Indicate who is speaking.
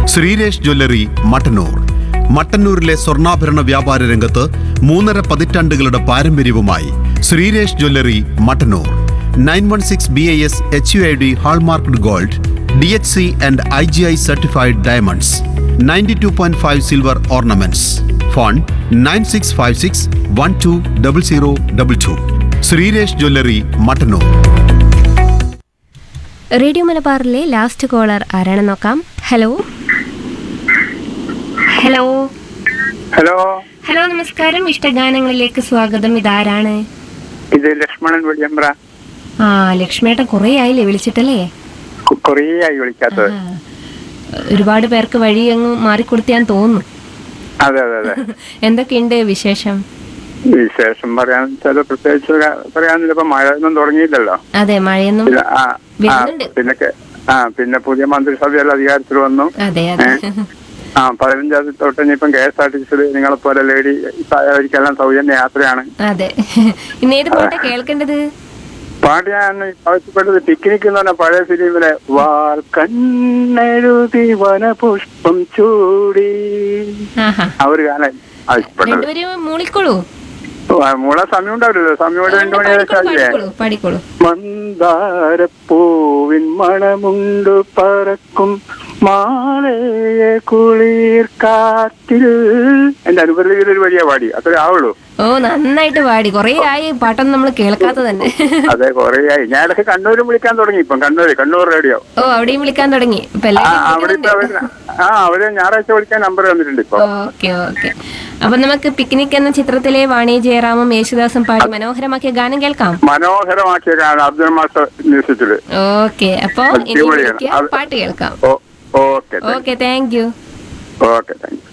Speaker 1: Sreeresh jewellery Mattannur മട്ടന്നൂരിലെ സ്വർണ്ണാഭരണ വ്യാപാര രംഗത്ത് മൂന്നര പതിറ്റാണ്ടുകളുടെ പാരമ്പര്യവുമായി Sreeresh jewellery Mattannur nine one six B I S H U I D hallmarked gold D H C and I G I certified diamonds ninety two point five silver ornaments phone nine six five six one two double zero double two Sreeresh jewellery Mattannur
Speaker 2: radio മലബാറിലെ last caller ആരാണെന്ന് നോക്കാം hello hello
Speaker 3: hello
Speaker 2: hello നമസ്കാരം ഇഷ്ടഗാനങ്ങളിലേക്ക് സ്വാഗതം ഇതാരാണ്
Speaker 3: ഇത് ലക്ഷ്മണൻ വെളിയമ്പ്ര
Speaker 2: ആ ലക്ഷ്മേട്ടൻ കുറേ ആയില്ലേ വിളിച്ചിട്ടല്ലേ
Speaker 3: കു- കുറേ ആയി വിളിക്കാത്തത്
Speaker 2: ആ. ഒരുപാട് പേർക്ക് വഴി അങ്ങ് മാറിക്കൊടുത്തിയാൻ തോന്നുന്നു
Speaker 3: അതെ അതെ അതെ
Speaker 2: എന്തൊക്കെയുണ്ട് വിശേഷം
Speaker 3: വിശേഷം പറയാൻ ചില പ്രത്യേകിച്ച് ക- പറയാനില്ല ഇപ്പൊ മഴ ഒന്നും തുടങ്ങിയില്ലല്ലോ
Speaker 2: അതെ മഴയൊന്നും
Speaker 3: പിന്നെ ആ ആ
Speaker 2: വരുന്നുണ്ട്.
Speaker 3: പിന്നെ കെ- ആ പിന്നെ പുതിയ മന്ത്രിസഭയെല്ലാം അധികാരത്തിൽ വന്നു
Speaker 2: അതെ അതെ
Speaker 3: ആ പതിനഞ്ചാം തീയതി തൊട്ട് ഇനിയിപ്പം കെ എസ് ആർ ടി സിയിൽ നിങ്ങളെ പോലെ ലേഡി അവർക്കെല്ലാം സൗജന്യ യാത്രയാണ്
Speaker 2: അതെ ഇന്ന് ഏത് പാട്ടാ കേൾക്കേണ്ടത്
Speaker 3: പാട്ട് ഞാൻ ആവശ്യപ്പെട്ടത് പിക്നിക് എന്ന് പറഞ്ഞ പഴയ ഫിലിമിലെ വാൽ കണ്ണെഴുതി വനപുഷ്പം ചൂടി
Speaker 2: ആഹാ
Speaker 3: ആ ഒരു ഗാനം ആവശ്യപ്പെട്ടത്
Speaker 2: രണ്ടുപേരും മൂളിക്കോളൂ
Speaker 3: മൂള സമയം ഉണ്ടാവില്ലല്ലോ സമയം ഒരു രണ്ടു മണി
Speaker 2: പാടിക്കോളൂ
Speaker 3: ആയില്ലേ
Speaker 2: പാടിക്കോളൂ പാടിക്കോളൂ
Speaker 3: മന്ദാരപ്പൂവിൻ മണമുണ്ട് പറക്കും മാലയ കുളിർ കാറ്റിൽ എന്റെ അനുപരിയിൽ ഒരു വലിയ പാടി അത്രേ ആവുള്ളൂ
Speaker 2: ഓ നന്നായിട്ട് പാടി കുറേ ആയി പാട്ടൊന്നും നമ്മൾ കേൾക്കാത്ത തന്നെ
Speaker 3: അതെ കൊറേ ആയി ഞാൻ ഇടയ്ക്ക് കണ്ണൂരും വിളിക്കാൻ തുടങ്ങി ഇപ്പം കണ്ണൂര് കണ്ണൂർ റേഡിയോ
Speaker 2: ഓ അവിടെയും വിളിക്കാൻ തുടങ്ങി ഇപ്പൊ
Speaker 3: ആ
Speaker 2: എല്ലാവരും
Speaker 3: അവിടെ ഇപ്പൊ അവര് ആ അവര് ഞായറാഴ്ച വിളിക്കാൻ നമ്പർ തന്നിട്ടുണ്ട് ഇപ്പൊ
Speaker 2: ഓക്കെ ഓക്കെ അപ്പൊ നമുക്ക് പിക്നിക് എന്ന ചിത്രത്തിലെ വാണി ജയറാമും യേശുദാസും പാടി മനോഹരമാക്കിയ ഗാനം കേൾക്കാം
Speaker 3: മനോഹരമാക്കിയ ഗാനം അബ്ദുൽ മാസ്റ്റർ മ്യൂസിക്കില്
Speaker 2: ഓക്കെ അപ്പൊ ഇനി
Speaker 3: അടിപൊളിയാണ്.
Speaker 2: വിളിക്കുക
Speaker 3: അത്
Speaker 2: പാട്ട് കേൾക്കാം
Speaker 3: oh okay
Speaker 2: okay thank you
Speaker 3: okay thank U